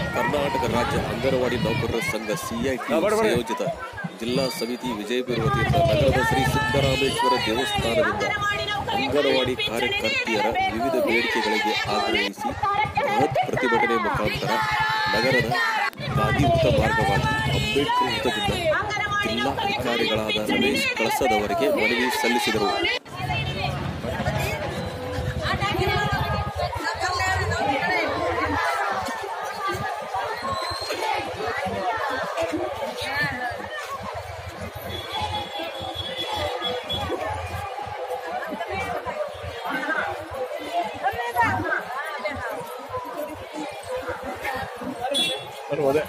ಕರ್ನಾಟಕ ರಾಜ್ಯ ಅಂಗನವಾಡಿ ನೌಕರರ ಸಂಘ ಸಿಐಟಿ ಸಂಯೋಜಿತ ಜಿಲ್ಲಾ ಸಮಿತಿ ವಿಜಯಪುರ ವತಿಯಿಂದ ನಗರದ ಶ್ರೀ ಸಿದ್ದರಾಮೇಶ್ವರ ದೇವಸ್ಥಾನದಿಂದ ಅಂಗನವಾಡಿ ಕಾರ್ಯಕರ್ತೆಯರ ವಿವಿಧ ಬೇಡಿಕೆಗಳಿಗೆ ಆಗ್ರಹಿಸಿ ಬೃಹತ್ ಪ್ರತಿಭಟನೆ ಮುಖಾಂತರ ನಗರದ ಗಾಂಧಿ ವೃತ್ತ ಮಾರ್ಗವಾಗಿ ಅಂಬೇಡ್ಕರ್ ವೃತ್ತದಿಂದ ಜಿಲ್ಲಾ ಅಧಿಕಾರಿಗಳಾದ ರಮೇಶ್ ಕಳಸದವರಿಗೆ ಮನವಿ ಸಲ್ಲಿಸಿದರು ಅದೇ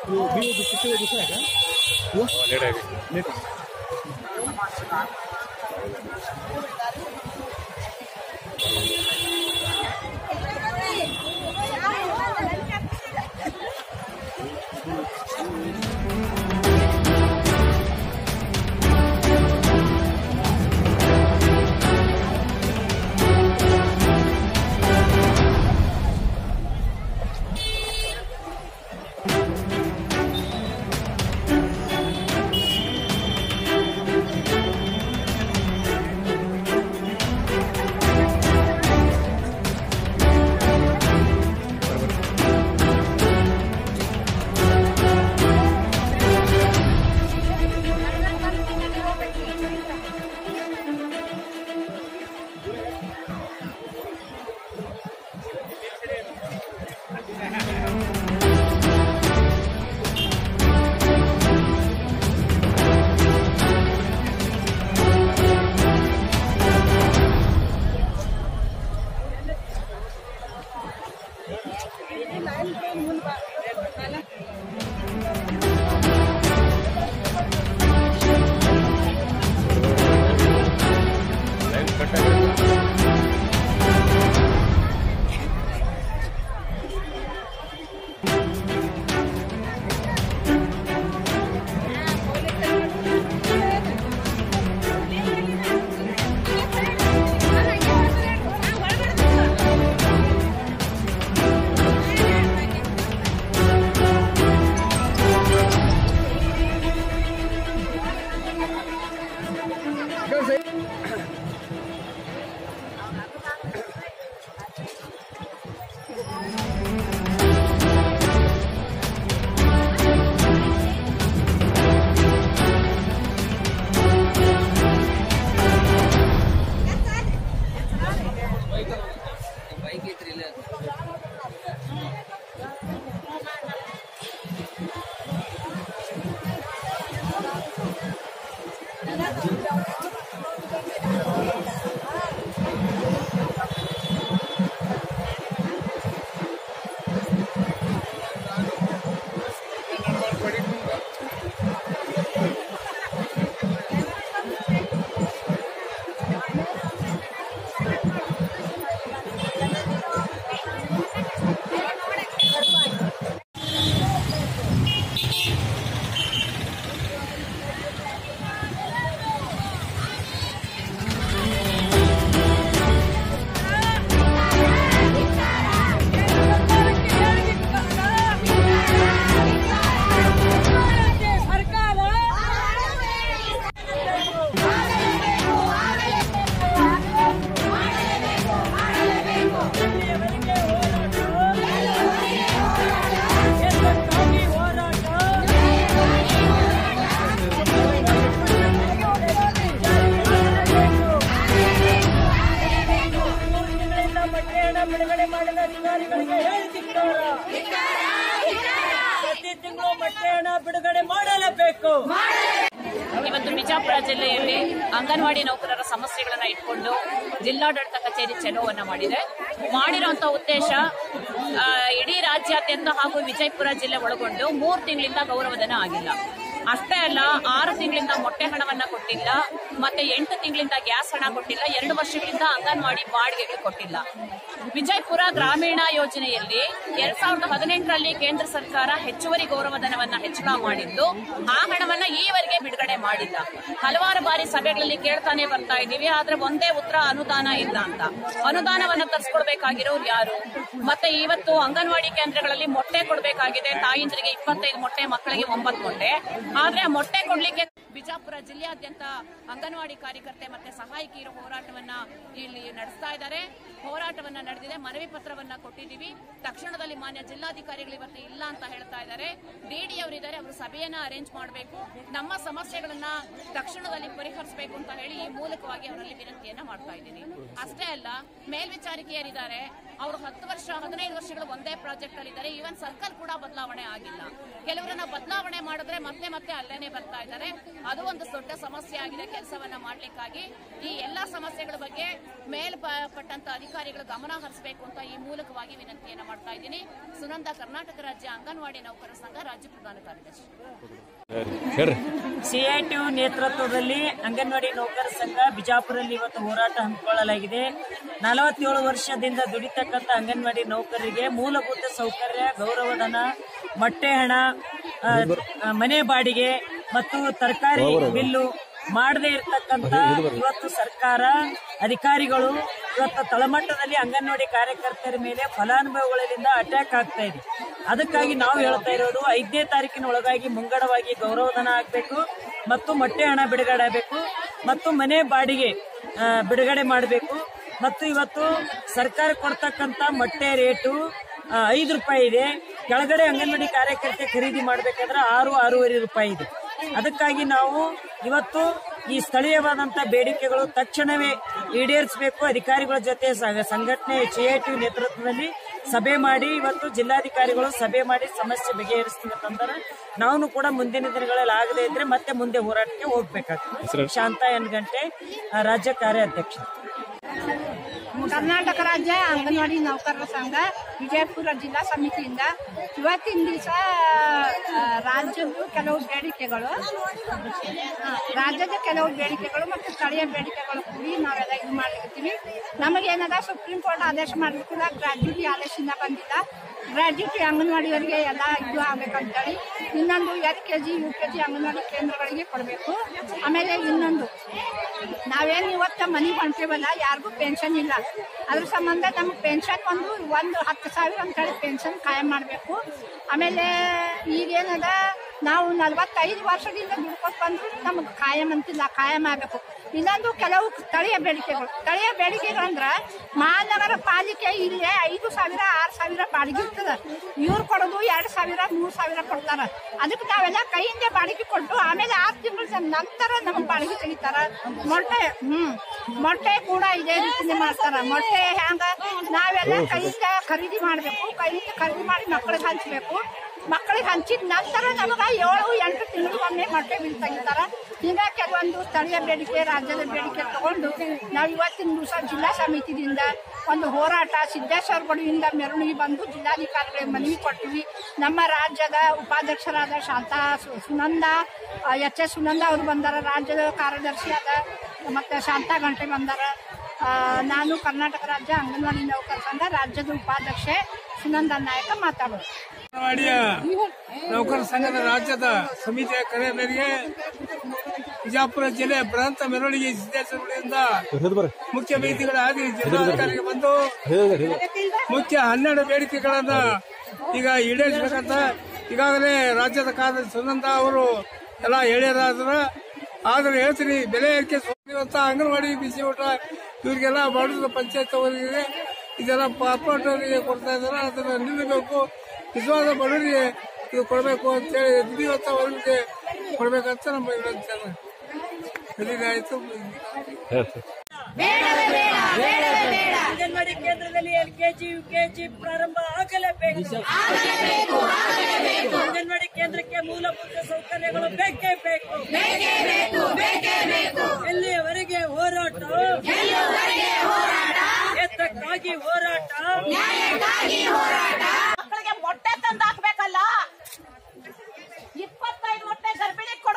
ಬಿಡುಗಡೆ ಮಾಡಿದ ಅಧಿಕಾರಿಗಳಿಗೆ ಹೇಳ್ತಿದ್ದಾರೆ ಪ್ರತಿ ತಿಂಗಳು ಮೊಟ್ಟೆ ಹಣ ಬಿಡುಗಡೆ ಮಾಡಲೇಬೇಕು ಇವತ್ತು ಬಿಜಾಪುರ ಜಿಲ್ಲೆಯಲ್ಲಿ ಅಂಗನವಾಡಿ ನೌಕರರ ಸಮಸ್ಯೆಗಳನ್ನ ಇಟ್ಕೊಂಡು ಜಿಲ್ಲಾಡಳಿತ ಕಚೇರಿ ಚೆಲುವನ್ನ ಮಾಡಿದೆ ಮಾಡಿರುವಂತ ಉದ್ದೇಶ ಆ, ಇಡೀ ರಾಜ್ಯಾದ್ಯಂತ ಹಾಗೂ ವಿಜಯಪುರ ಜಿಲ್ಲೆ ಒಳಗೊಂಡು ಮೂರು ತಿಂಗಳಿಂದ ಗೌರವಧನ ಆಗಿಲ್ಲ ಅಷ್ಟೇ ಅಲ್ಲ ಆರು ತಿಂಗಳಿಂದ ಮೊಟ್ಟೆ ಹಣವನ್ನ ಕೊಟ್ಟಿಲ್ಲ ಮತ್ತೆ ಎಂಟು ತಿಂಗಳಿಂದ ಗ್ಯಾಸ್ ಹಣ ಕೊಟ್ಟಿಲ್ಲ ಎರಡು ವರ್ಷಗಳಿಂದ ಅಂಗನವಾಡಿ ಬಾಡಿಗೆಗಳು ಕೊಟ್ಟಿಲ್ಲ ವಿಜಯಪುರ ಗ್ರಾಮೀಣ ಯೋಜನೆಯಲ್ಲಿ ಎರಡ್ ಸಾವಿರದ ಹದಿನೆಂಟರಲ್ಲಿ ಕೇಂದ್ರ ಸರ್ಕಾರ ಹೆಚ್ಚುವರಿ ಗೌರವಧನವನ್ನ ಹೆಚ್ಚಳ ಮಾಡಿದ್ದು ಆ ಹಣವನ್ನ ಈವರೆಗೆ ಬಿಡುಗಡೆ ಮಾಡಿಲ್ಲ ಹಲವಾರು ಬಾರಿ ಸಭೆಗಳಲ್ಲಿ ಕೇಳ್ತಾನೆ ಬರ್ತಾ ಇದ್ದೀವಿ ಆದ್ರೆ ಒಂದೇ ಉತ್ತರ ಅನುದಾನ ಇಲ್ಲ ಅಂತ ಅನುದಾನವನ್ನ ತರಿಸ್ಕೊಡ್ಬೇಕಾಗಿರೋರು ಯಾರು ಮತ್ತೆ ಇವತ್ತು ಅಂಗನವಾಡಿ ಕೇಂದ್ರಗಳಲ್ಲಿ ಮೊಟ್ಟೆ ಕೊಡಬೇಕಾಗಿದೆ ತಾಯಿಂದ್ರಿಗೆ ಇಪ್ಪತ್ತೈದು ಮೊಟ್ಟೆ ಮಕ್ಕಳಿಗೆ ಒಂಬತ್ತು ಮೊಟ್ಟೆ ಆದ್ರೆ ಆ ಮೊಟ್ಟೆ ಕೊಡ್ಲಿಕ್ಕೆ ಬಿಜಾಪುರ ಜಿಲ್ಲೆಯಾದ್ಯಂತ ಅಂಗನವಾಡಿ ಕಾರ್ಯಕರ್ತೆ ಮತ್ತೆ ಸಹಾಯಕಿಯರು ಹೋರಾಟವನ್ನ ಇಲ್ಲಿ ನಡೆಸ್ತಾ ಇದ್ದಾರೆ ಹೋರಾಟವನ್ನ ನಡೆದಿದೆ ಮನವಿ ಪತ್ರವನ್ನ ಕೊಟ್ಟಿದ್ದೀವಿ ತಕ್ಷಣದಲ್ಲಿ ಮಾನ್ಯ ಜಿಲ್ಲಾಧಿಕಾರಿಗಳು ಇವತ್ತು ಇಲ್ಲ ಅಂತ ಹೇಳ್ತಾ ಇದ್ದಾರೆ ಡಿಡಿ ಅವರಿದ್ದಾರೆ ಅವರು ಸಭೆಯನ್ನ ಅರೇಂಜ್ ಮಾಡಬೇಕು ನಮ್ಮ ಸಮಸ್ಯೆಗಳನ್ನ ತಕ್ಷಣದಲ್ಲಿ ಪರಿಹರಿಸಬೇಕು ಅಂತ ಹೇಳಿ ಈ ಮೂಲಕವಾಗಿ ಅವರಲ್ಲಿ ವಿನಂತಿಯನ್ನ ಮಾಡ್ತಾ ಇದ್ದೀನಿ ಅಷ್ಟೇ ಅಲ್ಲ ಮೇಲ್ವಿಚಾರಕಿಯರಿದ್ದಾರೆ ಅವರು ಹತ್ತು ವರ್ಷ ಹದಿನೈದು ವರ್ಷಗಳು ಒಂದೇ ಪ್ರಾಜೆಕ್ಟ್ ಅಲ್ಲಿ ಇದ್ದಾರೆ ಈವನ್ ಸರ್ಕಲ್ ಕೂಡ ಬದಲಾವಣೆ ಆಗಿಲ್ಲ ಕೆಲವರನ್ನ ಬದಲಾವಣೆ ಮಾಡಿದ್ರೆ ಮತ್ತೆ ಮತ್ತೆ ಅಲ್ಲೇನೆ ಬರ್ತಾ ಇದ್ದಾರೆ ಅದು ಒಂದು ದೊಡ್ಡ ಸಮಸ್ಯೆ ಆಗಿದೆ ಕೆಲಸವನ್ನ ಮಾಡ್ಲಿಕ್ಕಾಗಿ ಈ ಎಲ್ಲಾ ಸಮಸ್ಯೆಗಳ ಬಗ್ಗೆ ಮೇಲ್ಪಟ್ಟಂತ ಅಧಿಕಾರಿಗಳು ಗಮನ ಹರಿಸಬೇಕು ಅಂತ ಈ ಮೂಲಕವಾಗಿ ವಿನಂತಿಯನ್ನ ಮಾಡ್ತಾ ಇದ್ದೀನಿ ಸುನಂದ ಕರ್ನಾಟಕ ರಾಜ್ಯ ಅಂಗನವಾಡಿ ನೌಕರರ ಸಂಘ ರಾಜ್ಯ ಪ್ರಧಾನ ಕಾರ್ಯದರ್ಶಿ ಸಿಐಟಿಯು ನೇತೃತ್ವದಲ್ಲಿ ಅಂಗನವಾಡಿ ನೌಕರ ಸಂಘ ಬಿಜಾಪುರಲ್ಲಿ ಇವತ್ತು ಹೋರಾಟ ಹಮ್ಮಿಕೊಳ್ಳಲಾಗಿದೆ ನಲವತ್ತೇಳು ವರ್ಷದಿಂದ ದುಡಿತಕ್ಕಂಥ ಅಂಗನವಾಡಿ ನೌಕರರಿಗೆ ಮೂಲಭೂತ ಸೌಕರ್ಯ ಗೌರವಧನ ಮೊಟ್ಟೆ ಹಣ ಆ, ಆ, ಮನೆ ಬಾಡಿಗೆ ಮತ್ತು ತರಕಾರಿ ಬಿಲ್ಲು ಮಾಡದೇ ಇರತಕ್ಕಂತ ಇವತ್ತು ಸರ್ಕಾರ ಅಧಿಕಾರಿಗಳು ಇವತ್ತು ತಳಮಟ್ಟದಲ್ಲಿ ಅಂಗನವಾಡಿ ಕಾರ್ಯಕರ್ತರ ಮೇಲೆ ಫಲಾನುಭವಿಗಳಿಂದ ಅಟ್ಯಾಕ್ ಆಗ್ತಾ ಇದೆ ಅದಕ್ಕಾಗಿ ನಾವು ಹೇಳ್ತಾ ಇರೋದು ಐದನೇ ತಾರೀಕಿನ ಒಳಗಾಗಿ ಮುಂಗಡವಾಗಿ ಗೌರವಧನ ಆಗಬೇಕು ಮತ್ತು ಮೊಟ್ಟೆ ಹಣ ಬಿಡುಗಡೆ ಆಗಬೇಕು ಮತ್ತು ಮನೆ ಬಾಡಿಗೆ ಆ, ಬಿಡುಗಡೆ ಮಾಡಬೇಕು ಮತ್ತು ಇವತ್ತು ಸರ್ಕಾರ ಕೊಡ್ತಕ್ಕಂತ ಮೊಟ್ಟೆ ರೇಟು ಆ, ಐದು ರೂಪಾಯಿ ಇದೆ ಕೆಳಗಡೆ ಅಂಗನವಾಡಿ ಕಾರ್ಯಕರ್ತೆ ಖರೀದಿ ಮಾಡಬೇಕಾದ್ರೆ ಆರು ಆರೂವರೆ ರೂಪಾಯಿ ಇದೆ ಅದಕ್ಕಾಗಿ ನಾವು ಇವತ್ತು ಈ ಸ್ಥಳೀಯವಾದಂತ ಬೇಡಿಕೆಗಳು ತಕ್ಷಣವೇ ಈಡೇರಿಸಬೇಕು ಅಧಿಕಾರಿಗಳ ಜೊತೆ ಸ- ಸಂಘಟನೆ ಸಿಐಟಿ ನೇತೃತ್ವದಲ್ಲಿ ಸಭೆ ಮಾಡಿ ಇವತ್ತು ಜಿಲ್ಲಾಧಿಕಾರಿಗಳು ಸಭೆ ಮಾಡಿ ಸಮಸ್ಯೆ ಬಗೆಹರಿಸ್ತೀವಿ ಅಂತಂದ್ರೆ ನಾವು ಕೂಡ ಮುಂದಿನ ದಿನಗಳಲ್ಲಿ ಆಗದೇ ಇದ್ರೆ ಮತ್ತೆ ಮುಂದೆ ಹೋರಾಟಕ್ಕೆ ಹೋಗ್ಬೇಕಾಗ್ತದೆ ಶಾಂತ ಎನ್ ಗಂಟೆ ಆ, ರಾಜ್ಯ ಕಾರ್ಯಾಧ್ಯಕ್ಷ ಕರ್ನಾಟಕ ರಾಜ್ಯ ಅಂಗನವಾಡಿ ನೌಕರರ ಸಂಘ ವಿಜಯಪುರ ಜಿಲ್ಲಾ ಸಮಿತಿಯಿಂದ ಇವತ್ತಿನ ದಿವಸ ರಾಜ್ಯದ ಕೆಲವು ಬೇಡಿಕೆಗಳು ಆ, ರಾಜ್ಯದ ಕೆಲವು ಬೇಡಿಕೆಗಳು ಮತ್ತು ಸ್ಥಳೀಯ ಬೇಡಿಕೆಗಳು ಕೂಡಿ ನಾವೆಲ್ಲ ಇದು ಮಾಡ್ಲಿಕತ್ತೀವಿ ನಮಗೇನದ ಸುಪ್ರೀಂ ಕೋರ್ಟ್ ಆದೇಶ ಮಾಡಲಿಕ್ಕಿಲ್ಲ ಗ್ರಾಜ್ಯುಟಿ ಆದೇಶದಿಂದ ಬಂದಿಲ್ಲ ಗ್ರಾಜ್ಯುಟಿ ಅಂಗನವಾಡಿಯವರಿಗೆ ಎಲ್ಲ ಇದು ಆಗ್ಬೇಕಂತೇಳಿ ಇನ್ನೊಂದು L K G U K G anganwadi ಕೇಂದ್ರಗಳಿಗೆ ಕೊಡಬೇಕು ಆಮೇಲೆ ಇನ್ನೊಂದು ನಾವೇನು ಇವತ್ತ ಮನೆಗೆ ಹೊಂಟೇವಲ್ಲ ಯಾರಿಗೂ ಪೆನ್ಷನ್ ಇಲ್ಲ ಅದ್ರ ಸಂಬಂಧ ನಮ್ಗೆ ಪೆನ್ಷನ್ ಒಂದು ಒಂದು ಹತ್ತು ಸಾವಿರ ಅಂತೇಳಿ ಪೆನ್ಷನ್ ಕಾಯಂ ಮಾಡಬೇಕು ಆಮೇಲೆ ಈಗೇನದ ನಾವು ನಲವತ್ತೈದು ವರ್ಷದಿಂದ ದುಡ್ಕೊತ ಬಂದ್ರು ನಮಗೆ ಕಾಯಂ ಅಂತಿಲ್ಲ ಕಾಯಂ ಆಗಬೇಕು ಇನ್ನೊಂದು ಕೆಲವು ಸ್ಥಳೀಯ ಬೇಡಿಕೆಗಳು ಸ್ಥಳೀಯ ಬೇಡಿಕೆಗಳಂದ್ರ ಮಹಾನಗರ ಪಾಲಿಕೆ ಇಲ್ಲೇ ಐದು ಸಾವಿರ ಆರು ಸಾವಿರ ಬಾಡಿಗೆ ಇರ್ತದ ಇವ್ರು ಕೊಡೋದು ಎರಡು ಸಾವಿರ ಮೂರು ಸಾವಿರ ಕೊಡ್ತಾರ ಅದಕ್ಕೆ ನಾವೆಲ್ಲ ಕೈಯಿಂದ ಬಾಡಿಗೆ ಕೊಟ್ಟು ಆಮೇಲೆ ಆರು ತಿಂಗಳ ನಂತರ ನಮಗೆ ಬಾಡಿಗೆ ತೆಗಿತಾರ ಮೊಟ್ಟೆ ಹ್ಮ್ ಮೊಟ್ಟೆ ಕೂಡ ಇದೇ ರೀತಿ ಮಾಡ್ತಾರ ಮೊಟ್ಟೆ ಹ್ಯಾಂಗ ನಾವೆಲ್ಲ ಕೈಯಿಂದ ಖರೀದಿ ಮಾಡ್ಬೇಕು ಕೈಯಿಂದ ಖರೀದಿ ಮಾಡಿ ಮಕ್ಕಳಿಗೆ ಹಂಚ್ಬೇಕು ಮಕ್ಕಳಿಗೆ ಹಂಚಿದ ನಂತರ ನಮಗ ಏಳು ಎಂಟು ತಿಂಗಳಿಗೊಮ್ಮೆ ಮೊಟ್ಟೆ ಬಿಲ್ ತೆಗಿತಾರ ಈಗ ಕೆಲವೊಂದು ಸ್ಥಳೀಯ ಬೇಡಿಕೆ ರಾಜ್ಯದ ಬೇಡಿಕೆ ತಗೊಂಡು ನಾವು ಇವತ್ತಿನ ದಿವಸ ಜಿಲ್ಲಾ ಸಮಿತಿದಿಂದ ಒಂದು ಹೋರಾಟ ಸಿದ್ದೇಶ್ವರ ಗುಡಿಯಿಂದ ಮೆರವಣಿಗೆ ಬಂದು ಜಿಲ್ಲಾಧಿಕಾರಿಗಳಿಗೆ ಮನವಿ ಕೊಟ್ಟಿವಿ ನಮ್ಮ ರಾಜ್ಯದ ಉಪಾಧ್ಯಕ್ಷರಾದ ಶಾಂತಾ ಸು- ಸುನಂದ ಎಚ್ ಎಸ್ ಸುನಂದ ಅವರು ಬಂದಾರ ರಾಜ್ಯದ ಕಾರ್ಯದರ್ಶಿಯಾದ ಮತ್ತೆ ಶಾಂತಾ ಗಂಟೆ ಬಂದಾರ ಆ, ನಾನು ಕರ್ನಾಟಕ ರಾಜ್ಯ ಅಂಗನವಾಡಿ ನೌಕರ ಸಂಘ ರಾಜ್ಯದ ಉಪಾಧ್ಯಕ್ಷೆ ಸುನಂದ ನಾಯಕ ಮಾತಾಡೋದು ಅಂಗನವಾಡಿಯ ನೌಕರ ಸಂಘದ ರಾಜ್ಯದ ಸಮಿತಿಯ ಕರೆ ಮೇರೆಗೆ ಬಿಜಾಪುರ ಜಿಲ್ಲೆ ಬೃಹತ್ ಮೆರವಣಿಗೆ ಸಿದ್ದೇಶ್ವರದಿಂದ ಮುಖ್ಯ ಬೇಡಿಕೆಗಳಾಗಿ ಜಿಲ್ಲಾಧಿಕಾರಿಗೆ ಬಂದು ಮುಖ್ಯ ಹನ್ನೆರಡು ಬೇಡಿಕೆಗಳನ್ನ ಈಗ ಈಡೇರಿಸಬೇಕಂತ ಈಗಾಗಲೇ ರಾಜ್ಯದ ಕಾರ್ಯದರ್ಶಿ ಸುನಂದ ಅವರು ಎಲ್ಲ ಹೇಳ್ಯಾರಾದ್ರ ಆದ್ರೆ ಹೇಳ್ತೀನಿ ಬೆಲೆ ಏರಿಕೆ ಇವತ್ತ ಅಂಗನವಾಡಿ ಬಿಸಿ ಊಟ ಇವರಿಗೆಲ್ಲ ಬಡವರ ಪಂಚಾಯತ್ ಅವರಿಗೆ ಇದೆಲ್ಲ ಪಾಪಟರಿಗೆ ಕೊಡ್ತಾ ಇದಾರೆ ಅದನ್ನ ನಿಲ್ಲಬೇಕು ನಿಜವಾದ ಬಡವರಿಗೆ ಇದು ಕೊಡಬೇಕು ಅಂತೇಳಿ ದುಡಿಯುವಂತ ವರ್ಗಕ್ಕೆ ಕೊಡ್ಬೇಕಂತ ನಮ್ಮ ವಿನಂತಿ ಅದ. ಸರಿ ಆಯ್ತು ಅಂಗನವಾಡಿ ಕೇಂದ್ರದಲ್ಲಿ ಎಲ್ ಕೆಜಿ ಯು ಕೆಜಿ ಪ್ರಾರಂಭ ಆಗಲೇಬೇಕು ಅಂಗನವಾಡಿ ಕೇಂದ್ರಕ್ಕೆ ಮೂಲಭೂತ ಸೌಕರ್ಯಗಳು ಬೇಕೇ ಬೇಕು ಎಲ್ಲಿಯವರೆಗೆ ಹೋರಾಟ ಎತ್ತಕ್ಕಾಗಿ ಹೋರಾಟ ಮಕ್ಕಳಿಗೆ ಮೊಟ್ಟೆ ತಂದು ಹಾಕ್ಬೇಕಲ್ಲ ಇಪ್ಪತ್ತೈದು ಮೊಟ್ಟೆ ಗರ್ಭಿಣಿ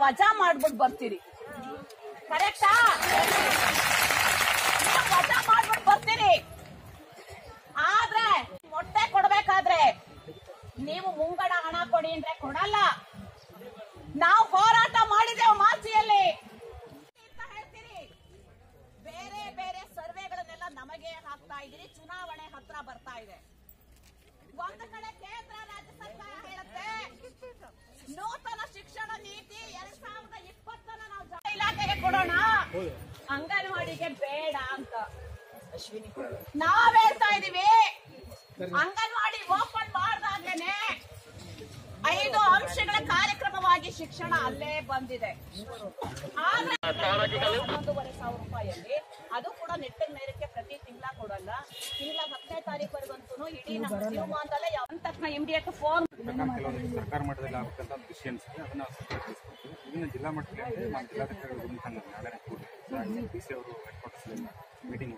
ವಜಾ ಮಾಡ್ಬಿಟ್ಟು ಬರ್ತೀರಿ ಕರೆಕ್ಟಾ ನೀವು ವಜಾ ಮಾಡ್ಬಿಟ್ಟು ಬರ್ತೀರಿ ಆದ್ರೆ ಮೊಟ್ಟೆ ಕೊಡ್ಬೇಕಾದ್ರೆ ನೀವು ಮುಂಗಡ ಹಣ ಕೊಡಿ ಅಂದ್ರೆ ಕೊಡಲ್ಲ ನಾವು ಹೋರಾಟ ಮಾಡಿದೆವು ಮಾರ್ಚಿಯಲ್ಲಿ ಅಂತ ಹೇಳ್ತೀರಿ ಬೇರೆ ಬೇರೆ ಸರ್ವೆಗಳನ್ನೆಲ್ಲ ನಮಗೆ ಹಾಕ್ತಾ ಇದ್ದೀರಿ ಚುನಾವಣೆ ಹತ್ರ ಬರ್ತಾ ಇದೆ ಒಂದು ಕಡೆ ಕೇಂದ್ರ ರಾಜ್ಯ ಸರ್ಕಾರ ಹೇಳುತ್ತೆ ನೂತನ ಶಿಕ್ಷಣ ನೀತಿ ಎರಡ್ ಸಾವಿರದ ಇಪ್ಪತ್ತನ್ನ ನಾವು ಜ- ಇಲಾಖೆಗೆ ಕೊಡೋಣ ಅಂಗನವಾಡಿಗೆ ಬೇಡ ಅಂತ ಅಶ್ವಿನಿ ನಾವ್ ಹೇಳ್ತಾ ಇದೀವಿ ಅಂಗನವಾಡಿ ಓಪನ್ ಮಾಡ್ದಾಗ್ಲೇನೆ ಐದು ಅಂಶಗಳ ಕಾರ್ಯಕ್ರಮವಾಗಿ ಶಿಕ್ಷಣ ಅಲ್ಲೇ ಬಂದಿದೆ ಆದ್ರೆ ಒಂದೂವರೆ ಸಾವಿರ ರೂಪಾಯಲ್ಲಿ ಅದು ಕೂಡ ನೆಟ್ಟಿನ ಮೇರಕ್ಕೆ ಪ್ರತಿ ತಿಂಗಳ ಕೊಡಲ್ಲ ತಿಂಗಳ ಹತ್ತನೇ ತಾರೀಕುವರೆಗಂತೂ ಇಡೀ ನಮ್ಮ ಜೀವಮಾನದಲ್ಲೇ ಯಾವ ತಕ್ಷಣ ಇಮಿಡಿಯೇಟ್ ಫೋನ್ ಕೆಲವೊಂದು ಸರ್ಕಾರ ಮಟ್ಟದಲ್ಲಿ ಆಗಬೇಕಂತ ವಿಷಯ ಅನಿಸುತ್ತೆ ಅದನ್ನ ನಾವು ಸರ್ಕಾರ ತಿಳಿಸ್ಕೊಡ್ತೀವಿ ಇದನ್ನ ಜಿಲ್ಲಾ ಮಟ್ಟದಲ್ಲಿ ಅಂದ್ರೆ ನಮ್ಮ ಜಿಲ್ಲಾಧಿಕಾರಿಗಳು ಬಂದು ನಾಳೆ ಕೂಡಿ ಡಿ ಸಿ ಅವರು ಹೆಡ್ ಕ್ವಾರ್ಟರ್ಸ್ ಮೀಟಿಂಗ್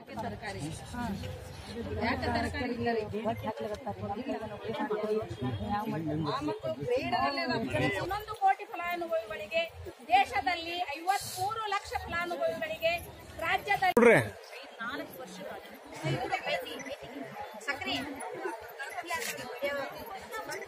ಹನ್ನೊಂದು ಕೋಟಿ ಫಲಾನುಭವಿಗಳಿಗೆ ದೇಶದಲ್ಲಿ ಐವತ್ಮೂರು ಲಕ್ಷ ಫಲಾನುಭವಿಗಳಿಗೆ ರಾಜ್ಯದಲ್ಲಿ ನಾಲ್ಕು ವರ್ಷ ಸಕ್ರಿ